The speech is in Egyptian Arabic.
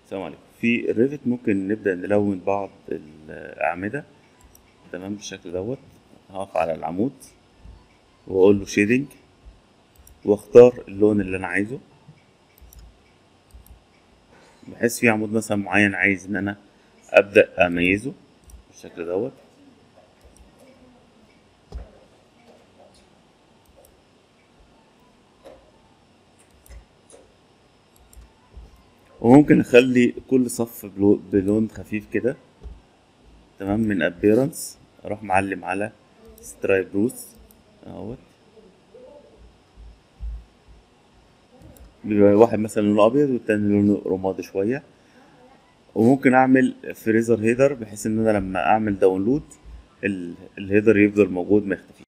السلام عليكم في الريفت ممكن نبدأ نلون بعض الأعمدة تمام بالشكل دوت هقف على العمود وأقول له شيدنج واختار اللون اللي أنا عايزه بحيث في عمود مثلا معين عايز إن أنا أبدأ أميزه بالشكل دوت وممكن اخلي كل صف بلو- بلون خفيف كده تمام من ابيرنس اروح معلم على سترايب روس اهوت بيبقى واحد مثلا لونه ابيض والتاني لونه رمادي شويه وممكن اعمل فريزر هيدر بحيث ان انا لما اعمل داونلود ال- الهيدر يفضل موجود ما يختفيش